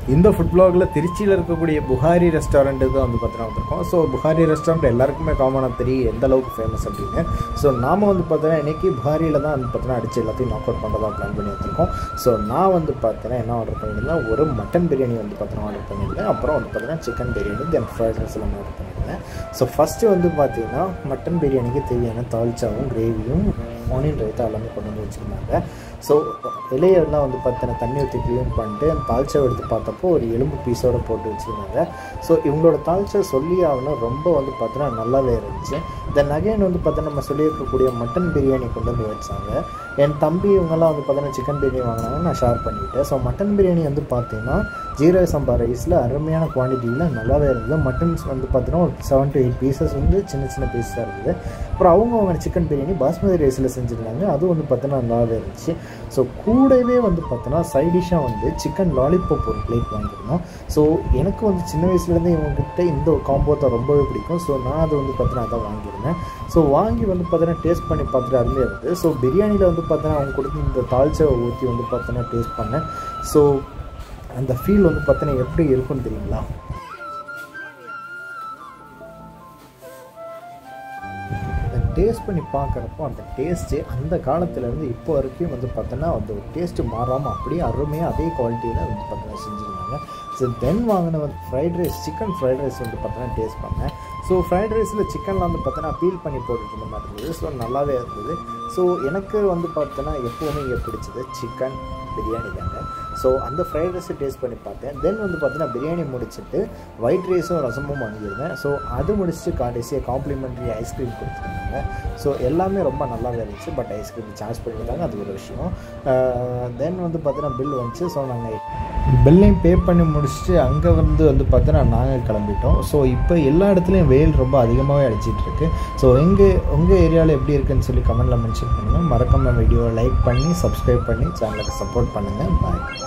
இந்த ஃபுட் பிளாகில் திருச்சியில் இருக்கக்கூடிய புகாரி ரெஸ்டாரண்ட்டுக்கு வந்து பார்த்தீங்கன்னா வந்திருக்கோம் ஸோ புகாரி ரெஸ்டாரண்ட் எல்லாருக்குமே காமனாக தெரியும் எந்த அளவுக்கு ஃபேமஸ் அப்படின்னு ஸோ நாம வந்து பார்த்தீங்கன்னா இன்னைக்கு புகாரியில் தான் வந்து பார்த்தீங்கன்னா அடிச்சு எல்லாத்தையும் நாக் அவுட் பண்ணுறதா பிளான் பண்ணி வந்திருக்கோம் ஸோ நான் வந்து பார்த்தீங்கன்னா என்ன ஆர்டர் பண்ணியிருந்தேன் ஒரு மட்டன் பிரியாணி வந்து பார்த்தீங்கன்னா ஆர்டர் பண்ணியிருந்தேன் அப்புறம் வந்து பார்த்தீங்கன்னா chicken biryani then fried rice எல்லாமே ஆர்டர் பண்ணியிருந்தேன் ஸோ ஃபஸ்ட்டு வந்து பார்த்தீங்கன்னா மட்டன் பிரியாணிக்கு தேவையான தால்ச்சாவும் கிரேவியும் ஆனியன் ரைத்தா எல்லாமே கொண்டு வந்து வச்சுருந்தாங்க ஸோ இலையெல்லாம் வந்து பார்த்தீங்கன்னா தண்ணி ஊற்றி க்ளீன் பண்ணிட்டு அந்த தால்ச்சாவை எடுத்து பார்த்தப்போ ஒரு எலும்பு பீஸோடு போட்டு வச்சுருந்தாங்க ஸோ இவங்களோட தால்ச்சா சொல்லி ஆகணும் ரொம்ப வந்து பார்த்தீங்கன்னா நல்லாவே இருந்துச்சு தென் அகைன் வந்து பார்த்தீங்கன்னா நம்ம சொல்லியிருக்கக்கூடிய மட்டன் பிரியாணி கொண்டு வந்து வச்சாங்க என் தம்பி இவங்கெல்லாம் வந்து பார்த்தீங்கன்னா சிக்கன் பிரியாணி வாங்கினாங்க நான் ஷேர் பண்ணிக்கிட்டேன் ஸோ மட்டன் பிரியாணி வந்து பார்த்தீங்கன்னா ஜீரக சம்பா ரைஸில் அருமையான குவான்டிட்டியில் நல்லாவே இருந்தது மட்டன்ஸ் வந்து பார்த்தீங்கன்னா ஒரு செவன் டு எயிட் பீசஸ் வந்து சின்ன சின்ன பீஸாக இருந்தது அப்புறம் அவங்க அவங்க சிக்கன் பிரியாணி பாஸ்மதி ரைஸில் செஞ்சுருந்தாங்க அதுவும் வந்து பார்த்தீங்கன்னா நல்லாவே இருந்துச்சு ஸோ கூடவே வந்து பார்த்தோன்னா சைடிஷாக வந்து சிக்கன் லாலிபாப் ஒரு பிளேட் வாங்கியிருந்தோம் ஸோ எனக்கு வந்து சின்ன வயசுலேருந்து இவங்ககிட்ட இந்த காம்போ தான் ரொம்பவே பிடிக்கும் ஸோ நான் அதை வந்து பார்த்தீங்கன்னா அதான் வாங்கியிருந்தேன் ஸோ வாங்கி வந்து பார்த்தீங்கன்னா டேஸ்ட் பண்ணி பார்த்துட்டு அருமையாக இருந்தது ஸோ பிரியாணியில் வந்து பார்த்தீங்கன்னா அவங்க கொடுத்து இந்த தால்ச்சாவை ஊற்றி வந்து பார்த்தீங்கன்னா டேஸ்ட் பண்ணேன் ஸோ அந்த ஃபீல் வந்து பார்த்தீங்கன்னா எப்படி இருக்கும்னு தெரியுங்களா டேஸ்ட் பண்ணி பார்க்குறப்போ அந்த டேஸ்ட்டு அந்த காலத்துலேருந்து இப்போ வரைக்கும் வந்து பார்த்தோன்னா அந்த டேஸ்ட்டு மாறாமல் அப்படியே அருமையாக அதே குவாலிட்டியில் வந்து பார்த்தீங்கன்னா செஞ்சுருந்தாங்க ஸோ தென் வாங்கின வந்து fried rice chicken fried rice வந்து பார்த்தீங்கன்னா டேஸ்ட் பண்ணேன் ஸோ ஃப்ரைட் ரைஸில் சிக்கன்லாம் வந்து பார்த்தோன்னா பீல் பண்ணி போட்டுட்டு இருந்த மாதிரி இருந்தது ஸோ நல்லாவே இருந்தது ஸோ எனக்கு வந்து பார்த்தோன்னா எப்போவுமே இங்கே பிடிச்சது சிக்கன் பிரியாணி தாங்க ஸோ அந்த ஃப்ரைட் ரைஸை டேஸ்ட் பண்ணி பார்த்தேன் தென் வந்து பார்த்தீங்கன்னா பிரியாணி முடிச்சுட்டு ஒயிட் ரைஸும் ரசமும் வாங்கியிருந்தேன் ஸோ அது முடிச்சுட்டு கடைசியாக காம்ப்ளிமெண்ட்ரி ஐஸ்கிரீம் கொடுத்துருந்தாங்க ஸோ எல்லாமே ரொம்ப நல்லாவே இருந்துச்சு பட் ஐஸ்கிரீம் சார்ஜ் பண்ணியிருந்தாங்க அது ஒரு விஷயம் தென் வந்து பார்த்தீங்கன்னா பில் வந்துச்சு ஸோ நாங்கள் பில்லையும் பே பண்ணி முடிச்சுட்டு அங்கே வந்து வந்து பார்த்தீங்கன்னா நாங்கள் கிளம்பிட்டோம் ஸோ இப்போ எல்லா இடத்துலையும் வெயில் ரொம்ப அதிகமாகவே அடிச்சிட்டு இருக்கு ஸோ எங்கள் உங்கள் ஏரியாவில் எப்படி இருக்குன்னு சொல்லி கமெண்ட்டில் மென்ஷன் பண்ணுங்கள் மறக்காம வீடியோவை லைக் பண்ணி சப்ஸ்கிரைப் பண்ணி சேனலுக்கு சப்போர்ட் பண்ணுங்கள் பாய்